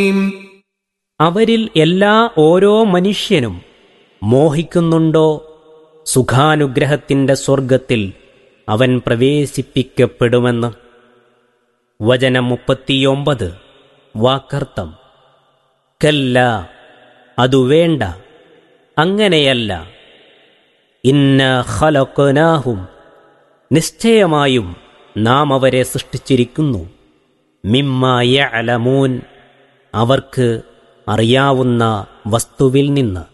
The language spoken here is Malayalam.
അവരിൽ എല്ലാ ഓരോ മനുഷ്യനും മോഹിക്കുന്നുണ്ടോ സുഖാനുഗ്രഹത്തിന്റെ സ്വർഗത്തിൽ അവൻ പ്രവേശിപ്പിക്കപ്പെടുമെന്ന് വചനം മുപ്പത്തിയൊമ്പത് വാക്കർത്ഥം കല്ല അതു വേണ്ട അങ്ങനെയല്ല ഇന്ന ഖലഖനാഹും നിശ്ചയമായും നാം അവരെ സൃഷ്ടിച്ചിരിക്കുന്നു മിമ്മായ അലമൂൻ അവർക്ക് അറിയാവുന്ന വസ്തുവിൽ നിന്ന്